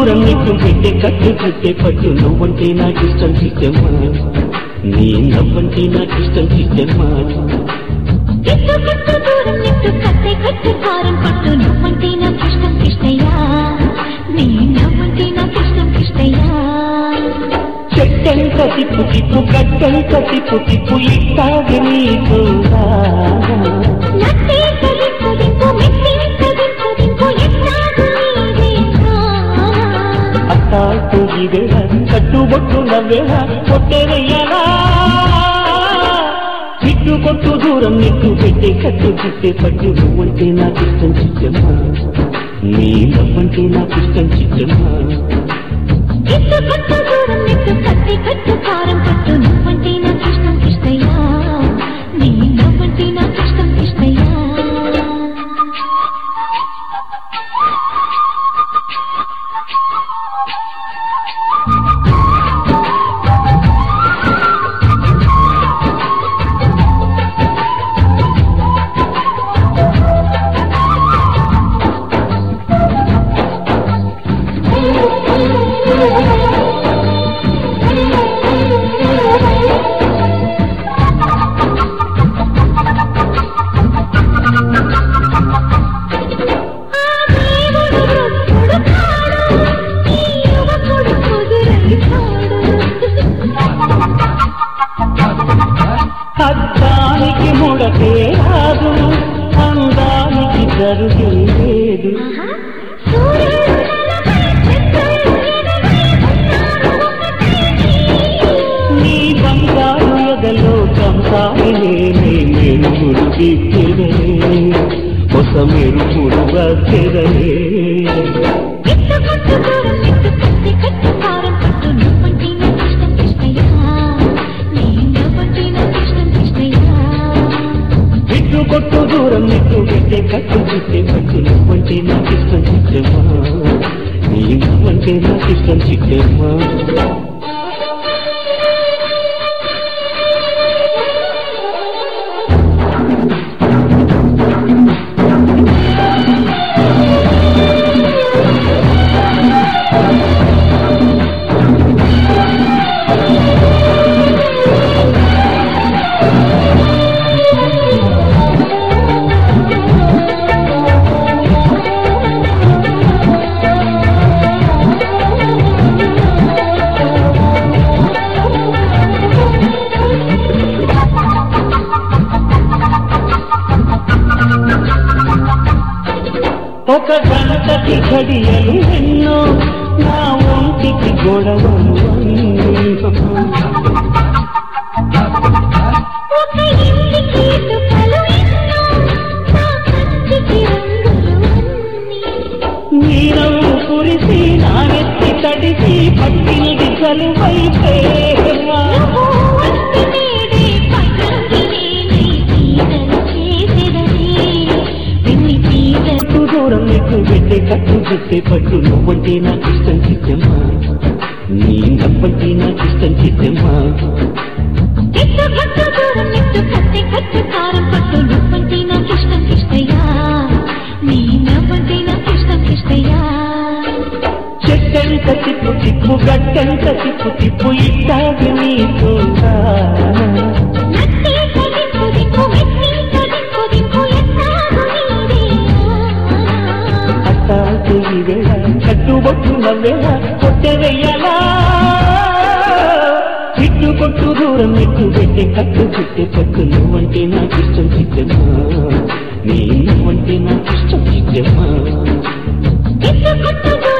దూరం నీకు పెట్టే కట్టు చుట్టే పట్టు నువ్వంటే నాకు ఇష్టం చిట్టమ్మా నీ నవ్వంటే నాకు ఇష్టం చిట్టమ్మా ఎత్తు కట్టు దూరం నెట్టు కట్టే కట్టు కారం పట్టు నువ్వంటే నాకు ఇష్టం కృష్ణయ్యా నీ నవ్వంటే నాకు ఇష్టం కృష్ణయ్యా చెట్టంత తిప్పు తిప్పు గట్టంత తిప్పు తిప్పు ఇట్టాగే నీకు నట్టే కదింపు దింపు మెట్టి కదింపు దింపు ఎట్లాగు నీదేనా అట్టాకు ఇదేలా కట్టుబొట్టు నవ్వేలా కొట్టేనయ్యలా చిట్టు కొట్టు దూరం నీకు పెట్టే కట్టు చిట్టే పట్టు నువ్వంటే నాకు ఇష్టం చిట్టమ్మా నీ నవ్వంటే నాకు ఇష్టం చిట్టమ్మా ఎత్తు కట్టు దూరం నెట్టు కట్టే కట్టు కారం పట్టు నువ్వంటే నాకు ఇష్టం కృష్ణయ్యా నీ నవ్వంటే నాకు ఇష్టం కృష్ణయ్యా అద్దానికి ముడతే రాదు అందానికి జరుగే లేదు నీ బంగారు ఎదలో కంసాలి నేనే మెరుగుడు దిక్కెదలే ಹೊಸ మెరుగుడు వచ్చెదలే ఇటు కొట్టు దూరం నీకు పెట్టే కట్టు చుట్టే పట్టు నువ్వంటే నాకు ఇష్టం చిట్టమ్మా నీ నువ్వంటే నాకు ఇష్టం చిట్టమ్మా ఒక గంటకి గడియలు ఎన్నో నా ఒంటికి గొడవలు అన్నీ. నీరవు కురిసి నా నెత్తి తడిసి పట్టినది చలువై ప్రేమ కట్టు దూరం నీకు పెట్టే కట్టు పెట్టే పట్టు నువ్వంటే నాకు ఇష్టం చిట్టమ్మా నీ నవ్వంటే నాకు ఇష్టం చిట్టమ్మా చెట్టంత తిప్పు తిప్పు గట్టంత తిప్పు తిప్పు ఇట్టాగి నీకు అట్టాకు ఇవేళ కట్టుబొట్టు నవ్వేళ కొట్టే వెయ్యాలా చిట్టు కొట్టు దూరం ఎక్కువ పెట్టే కట్టు చుట్టే పట్టు నువ్వంటే నాకు ఇష్టం చిట్టమ్మా నీ నువ్వంటే నాకు ఇష్టం చిట్టమ్మా ఎత్తు కొట్టు